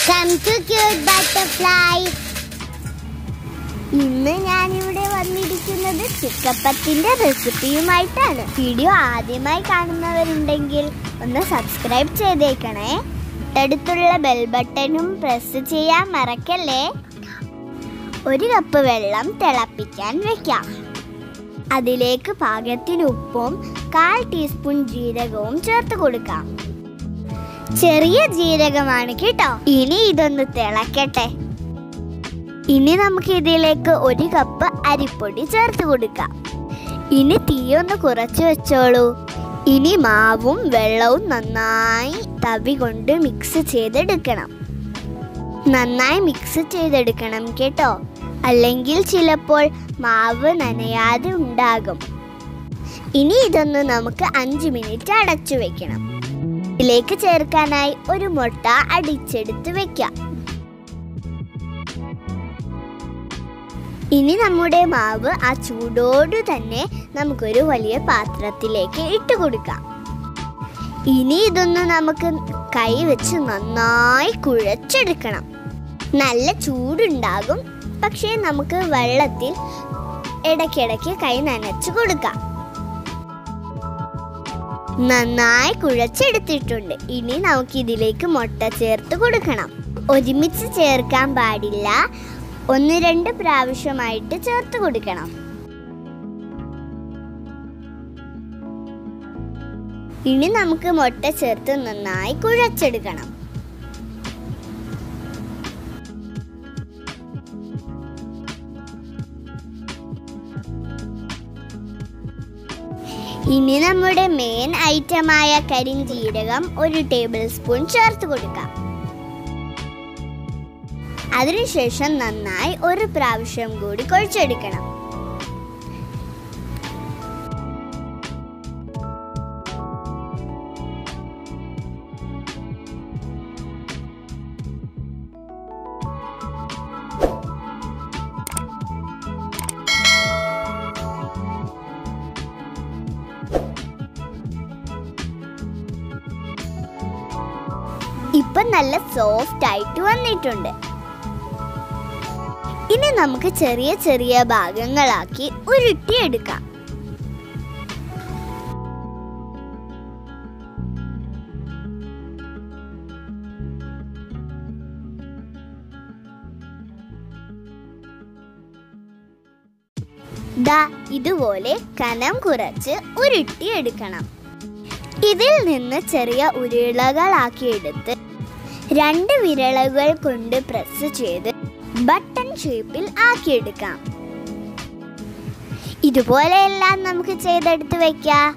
Come to cute butterfly. ഇന്ന് ഞാനിവിടെ വന്നിരിക്കുന്നത് ചിക്കപ്പത്തിന്റെ റെസിപ്പിയുമായിട്ടാണ് വീഡിയോ ആദ്യമായി കാണുന്നവരുണ്ടെങ്കിൽ ഒന്ന് സബ്സ്ക്രൈബ് ചെയ്തേക്കണേ അടുത്തുള്ള ബെൽ ബട്ടണും പ്രസ് ചെയ്യാൻ മറക്കല്ലേ ഒരു കപ്പ് വെള്ളം തിളപ്പിക്കാൻ വെക്കാം അതിലേക്ക് പാകത്തിന് ഉപ്പും കാൽ ടീസ്പൂൺ ജീരകവും ചേർത്ത് കൊടുക്കാം ചെറിയ ജീരകമാണ് കേട്ടോ ഇനി ഇതൊന്ന് തിളക്കട്ടെ ഇനി നമുക്ക് ഇതിലേക്ക് ഒരു കപ്പ് അരിപ്പൊടി ചേർത്ത് കൊടുക്കാം ഇനി തീ ഒന്ന് കുറച്ച് വെച്ചോളൂ ഇനി മാവും വെള്ളവും നന്നായി തവി കൊണ്ട് മിക്സ് ചെയ്തെടുക്കണം നന്നായി മിക്സ് ചെയ്തെടുക്കണം കേട്ടോ അല്ലെങ്കിൽ ചിലപ്പോൾ മാവ് നനയാതെ ഉണ്ടാകും ഇനി ഇതൊന്ന് നമുക്ക് അഞ്ച് മിനിറ്റ് അടച്ചു വെക്കണം ഇതിലേക്ക് ചേർക്കാനായി ഒരു മുട്ട അടിച്ചെടുത്ത് വെക്കാം ഇനി നമ്മുടെ മാവ് ആ ചൂടോട് തന്നെ നമുക്കൊരു വലിയ പാത്രത്തിലേക്ക് ഇട്ട് കൊടുക്കാം ഇനി ഇതൊന്ന് നമുക്ക് കൈ വെച്ച് നന്നായി കുഴച്ചെടുക്കണം നല്ല ചൂടുണ്ടാകും പക്ഷേ നമുക്ക് വെള്ളത്തിൽ ഇടയ്ക്കിടയ്ക്ക് കൈ നനച്ചു കൊടുക്കാം നന്നായി കുഴച്ചെടുത്തിട്ടുണ്ട് ഇനി നമുക്ക് ഇതിലേക്ക് മുട്ട ചേർത്ത് കൊടുക്കണം ഒരുമിച്ച് ചേർക്കാൻ പാടില്ല ഒന്ന് രണ്ട് പ്രാവശ്യമായിട്ട് ചേർത്ത് കൊടുക്കണം ഇനി നമുക്ക് മുട്ട ചേർത്ത് നന്നായി കുഴച്ചെടുക്കണം ഇനി നമ്മുടെ മെയിൻ ഐറ്റമായ കരിഞ്ജീരകം ഒരു ടേബിൾ സ്പൂൺ ചേർത്ത് കൊടുക്കാം അതിനുശേഷം നന്നായി ഒരു പ്രാവശ്യം കൂടി കുഴച്ചെടുക്കണം ഇപ്പൊ നല്ല സോഫ്റ്റ് ആയിട്ട് വന്നിട്ടുണ്ട് ഇനി നമുക്ക് ചെറിയ ചെറിയ ഭാഗങ്ങളാക്കി ഉരുട്ടിയെടുക്കാം ദാ ഇതുപോലെ കനം കുറച്ച് ഉരുട്ടിയെടുക്കണം ഇതിൽ നിന്ന് ചെറിയ ഉരുളകളാക്കിയെടുത്ത് രണ്ട് വിരളുകൾ കൊണ്ട് പ്രസ് ചെയ്ത് ബട്ടൺ ഷേപ്പിൽ ആക്കിയെടുക്കാം ഇതുപോലെയെല്ലാം നമുക്ക് ചെയ്തെടുത്ത് വെക്കാം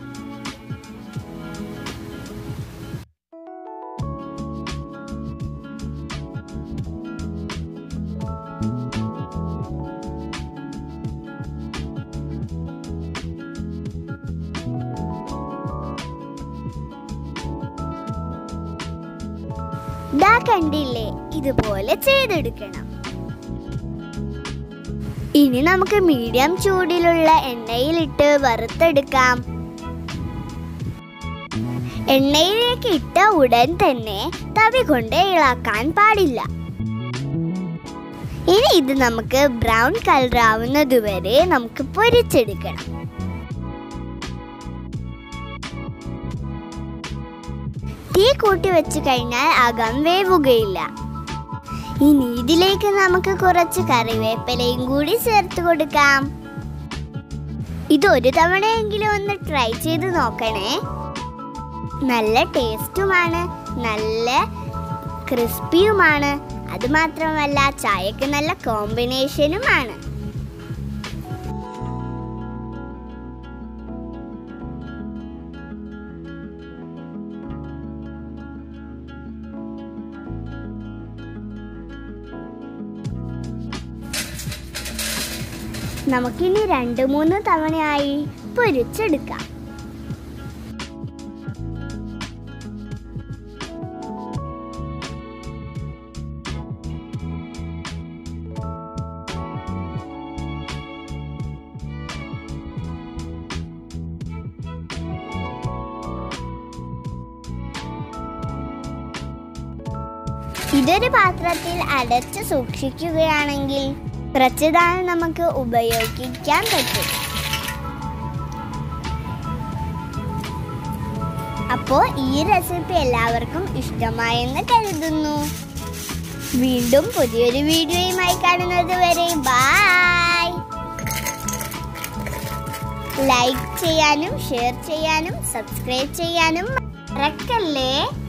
ദാ കണ്ടില്ലേ ഇതുപോലെ ചെയ്തെടുക്കണം ഇനി നമുക്ക് മീഡിയം ചൂടിലുള്ള എണ്ണയിലിട്ട് വറുത്തെടുക്കാം എണ്ണയിലേക്ക് ഇട്ട ഉടൻ തന്നെ തവി കൊണ്ട് ഇളക്കാൻ പാടില്ല ഇനി ഇത് നമുക്ക് ബ്രൗൺ കളർ ആവുന്നതുവരെ നമുക്ക് പൊരിച്ചെടുക്കണം തീ കൂട്ടി വെച്ച് കഴിഞ്ഞാൽ അകം വേവുകയില്ല ഇനി ഇതിലേക്ക് നമുക്ക് കുറച്ച് കറിവേപ്പിലയും കൂടി ചേർത്ത് കൊടുക്കാം ഇത് ഒരു തവണയെങ്കിലും ഒന്ന് ട്രൈ ചെയ്ത് നോക്കണേ നല്ല ടേസ്റ്റുമാണ് നല്ല ക്രിസ്പിയുമാണ് അത് മാത്രമല്ല ചായക്ക് നല്ല കോമ്പിനേഷനുമാണ് നമുക്കിനി രണ്ട് മൂന്ന് തവണയായി പൊരിച്ചെടുക്കാം ഇതൊരു പാത്രത്തിൽ അടച്ച് സൂക്ഷിക്കുകയാണെങ്കിൽ കുറച്ച് നാൾ നമുക്ക് ഉപയോഗിക്കാൻ പറ്റും അപ്പോൾ ഈ റെസിപ്പി എല്ലാവർക്കും ഇഷ്ടമായെന്ന് കരുതുന്നു വീണ്ടും പുതിയൊരു വീഡിയോയുമായി കാണുന്നത് വരെ ബായ് ലൈക്ക് ചെയ്യാനും ഷെയർ ചെയ്യാനും സബ്സ്ക്രൈബ് ചെയ്യാനും മറക്കല്ലേ